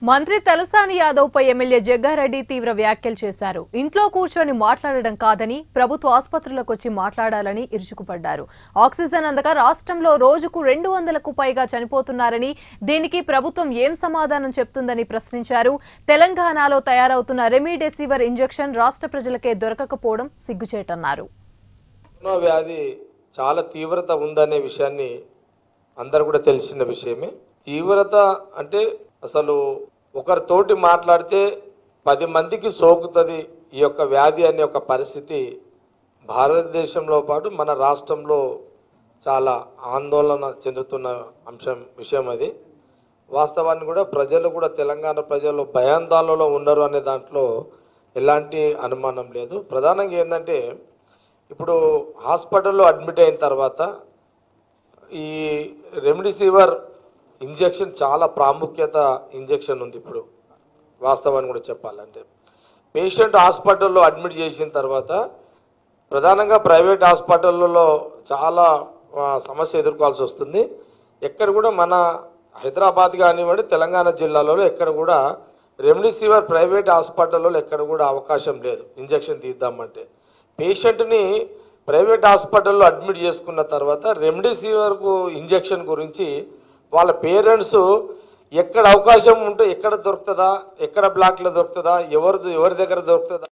మంత్రి తలసాని యాదవ్ పై ఎమ్మెల్యే జగ్గారెడ్డి తీవ్ర వ్యాఖ్యలు చేశారు ఇంట్లో కూర్చొని మాట్లాడడం కాదని ప్రభుత్వ ఆసుపత్రులకు వచ్చి మాట్లాడాలని ఇరుచుకుపడ్డారు ఆక్సిజన్ అందక రాష్ట్రంలో రోజుకు రెండు వందలకు పైగా చనిపోతున్నారని దీనికి ప్రభుత్వం ఏం సమాధానం చెప్తుందని ప్రశ్నించారు తెలంగాణలో తయారవుతున్న రెమిడెసివర్ ఇంజెక్షన్ రాష్ట్ర ప్రజలకే దొరకకపోవడం సిగ్గుచేటన్నారు కరోనా వ్యాధి చాలా తీవ్రత ఉందనే విషయాన్ని అందరు కూడా తెలిసిన విషయమే తీవ్రత అంటే అసలు ఒకరితోటి మాట్లాడితే పది మందికి సోకుతుంది ఈ యొక్క వ్యాధి అనే ఒక పరిస్థితి భారతదేశంలో పాటు మన రాష్ట్రంలో చాలా ఆందోళన చెందుతున్న అంశం విషయం అది వాస్తవాన్ని కూడా ప్రజలు కూడా తెలంగాణ ప్రజలు భయాందోళనలో ఉన్నారు అనే దాంట్లో ఎలాంటి అనుమానం లేదు ప్రధానంగా ఏంటంటే ఇప్పుడు హాస్పిటల్లో అడ్మిట్ అయిన తర్వాత ఈ రెమ్డెసివిర్ ఇంజెక్షన్ చాలా ప్రాముఖ్యత ఇంజెక్షన్ ఉంది ఇప్పుడు వాస్తవాన్ని కూడా చెప్పాలంటే పేషెంట్ హాస్పిటల్లో అడ్మిట్ చేసిన తర్వాత ప్రధానంగా ప్రైవేట్ హాస్పిటళ్ళలో చాలా ఆ, సమస్య ఎదుర్కోవాల్సి వస్తుంది ఎక్కడ కూడా మన హైదరాబాద్ కానివ్వండి తెలంగాణ జిల్లాలలో ఎక్కడ కూడా రెమ్డెసివిర్ ప్రైవేట్ హాస్పిటల్లో ఎక్కడ కూడా అవకాశం లేదు ఇంజెక్షన్ తీద్దామంటే పేషెంట్ని ప్రైవేట్ హాస్పిటల్లో అడ్మిట్ చేసుకున్న తర్వాత రెమ్డెసివిర్కు ఇంజెక్షన్ గురించి వాళ్ళ పేరెంట్స్ ఎక్కడ అవకాశం ఉంటే ఎక్కడ దొరుకుతుందా ఎక్కడ బ్లాక్లో దొరుకుతుందా ఎవరి ఎవరి దగ్గర దొరుకుతుందా